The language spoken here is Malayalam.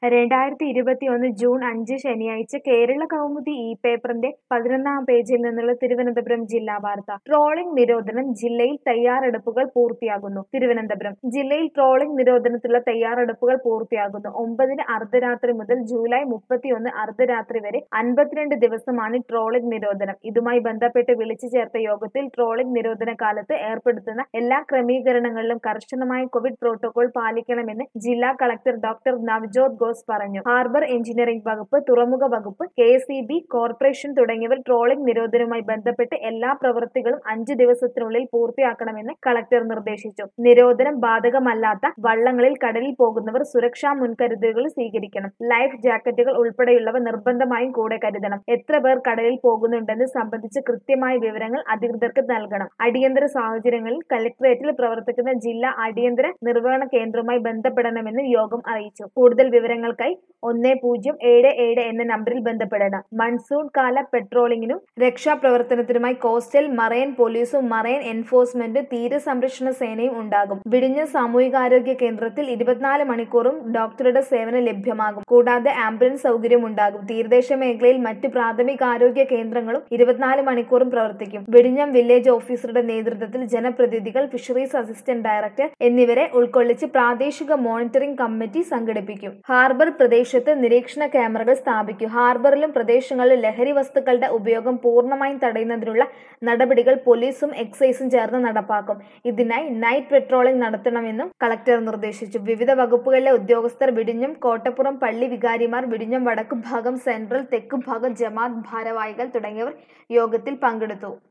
രണ്ടായിരത്തി ഇരുപത്തിയൊന്ന് ജൂൺ അഞ്ച് ശനിയാഴ്ച കേരള കൗമുദി ഇ പേപ്പറിന്റെ പതിനൊന്നാം പേജിൽ നിന്നുള്ള തിരുവനന്തപുരം ജില്ലാ വാർത്ത ട്രോളിംഗ് നിരോധനം ജില്ലയിൽ തയ്യാറെടുപ്പുകൾ പൂർത്തിയാകുന്നു തിരുവനന്തപുരം ജില്ലയിൽ ട്രോളിംഗ് നിരോധനത്തിലുള്ള തയ്യാറെടുപ്പുകൾ പൂർത്തിയാകുന്നു ഒമ്പതിന് അർദ്ധരാത്രി മുതൽ ജൂലൈ മുപ്പത്തിയൊന്ന് അർദ്ധരാത്രി വരെ അൻപത്തിരണ്ട് ദിവസമാണ് ട്രോളിംഗ് നിരോധനം ഇതുമായി ബന്ധപ്പെട്ട് വിളിച്ചു ചേർത്ത യോഗത്തിൽ ട്രോളിംഗ് നിരോധന കാലത്ത് ഏർപ്പെടുത്തുന്ന എല്ലാ ക്രമീകരണങ്ങളിലും കർശനമായ കോവിഡ് പ്രോട്ടോകോൾ പാലിക്കണമെന്ന് ജില്ലാ കളക്ടർ ഡോക്ടർ നവ്ജോത് ഘോസ് പറഞ്ഞു ഹാർബർ എഞ്ചിനീയറിംഗ് വകുപ്പ് തുറമുഖ വകുപ്പ് കെ കോർപ്പറേഷൻ തുടങ്ങിയവർ ട്രോളിംഗ് നിരോധനവുമായി ബന്ധപ്പെട്ട് എല്ലാ പ്രവൃത്തികളും അഞ്ചു ദിവസത്തിനുള്ളിൽ പൂർത്തിയാക്കണമെന്ന് കളക്ടർ നിർദ്ദേശിച്ചു നിരോധനം ബാധകമല്ലാത്ത വള്ളങ്ങളിൽ കടലിൽ പോകുന്നവർ സുരക്ഷാ മുൻകരുതലുകൾ സ്വീകരിക്കണം ലൈഫ് ജാക്കറ്റുകൾ ഉൾപ്പെടെയുള്ളവ നിർബന്ധമായും കൂടെ കരുതണം എത്ര പേർ കടലിൽ പോകുന്നുണ്ടെന്ന് സംബന്ധിച്ച് കൃത്യമായ വിവരങ്ങൾ അധികൃതർക്ക് നൽകണം അടിയന്തര സാഹചര്യങ്ങളിൽ കലക്ടറേറ്റിൽ പ്രവർത്തിക്കുന്ന ജില്ലാ അടിയന്തര നിർവഹണ കേന്ദ്രവുമായി ബന്ധപ്പെടണമെന്ന് യോഗം അറിയിച്ചു കൂടുതൽ വിവരങ്ങൾക്കായി ഒന്ന് പൂജ്യം ഏഴ് ഏഴ് എന്ന നമ്പറിൽ ബന്ധപ്പെടണം മൺസൂൺ കാല പെട്രോളിംഗിനും രക്ഷാപ്രവർത്തനത്തിനുമായി കോസ്റ്റൽ മറൈൻ പോലീസും മറൈൻ എൻഫോഴ്സ്മെന്റും തീരസംരക്ഷണ സേനയും ഉണ്ടാകും വിഴിഞ്ഞ സാമൂഹികാരോഗ്യ കേന്ദ്രത്തിൽ ഇരുപത്തിനാല് മണിക്കൂറും ഡോക്ടറുടെ സേവനം ലഭ്യമാകും കൂടാതെ ആംബുലൻസ് സൗകര്യം ഉണ്ടാകും തീരദേശ മേഖലയിൽ മറ്റ് പ്രാഥമികാരോഗ്യ കേന്ദ്രങ്ങളും ഇരുപത്തിനാല് മണിക്കൂറും പ്രവർത്തിക്കും വിഴിഞ്ഞം വില്ലേജ് ഓഫീസറുടെ നേതൃത്വത്തിൽ ജനപ്രതിനിധികൾ ഫിഷറീസ് അസിസ്റ്റന്റ് ഡയറക്ടർ എന്നിവരെ ഉൾക്കൊള്ളിച്ച് പ്രാദേശിക മോണിറ്ററിംഗ് കമ്മിറ്റി സംഘടിപ്പിക്കും ഹാർബർ പ്രദേശത്ത് നിരീക്ഷണ ക്യാമറകൾ സ്ഥാപിക്കും ഹാർബറിലും പ്രദേശങ്ങളിലും ലഹരി വസ്തുക്കളുടെ ഉപയോഗം പൂർണ്ണമായും തടയുന്നതിനുള്ള നടപടികൾ പോലീസും എക്സൈസും ചേർന്ന് നടപ്പാക്കും ഇതിനായി നൈറ്റ് പെട്രോളിംഗ് നടത്തണമെന്നും കളക്ടർ നിർദ്ദേശിച്ചു വിവിധ വകുപ്പുകളിലെ ഉദ്യോഗസ്ഥർ വിഴിഞ്ഞം കോട്ടപ്പുറം പള്ളി വികാരിമാർ വിഴിഞ്ഞം വടക്കു ഭാഗം സെൻട്രൽ തെക്കു ഭാഗം ജമാഅത്ത് ഭാരവാഹികൾ തുടങ്ങിയവർ യോഗത്തിൽ പങ്കെടുത്തു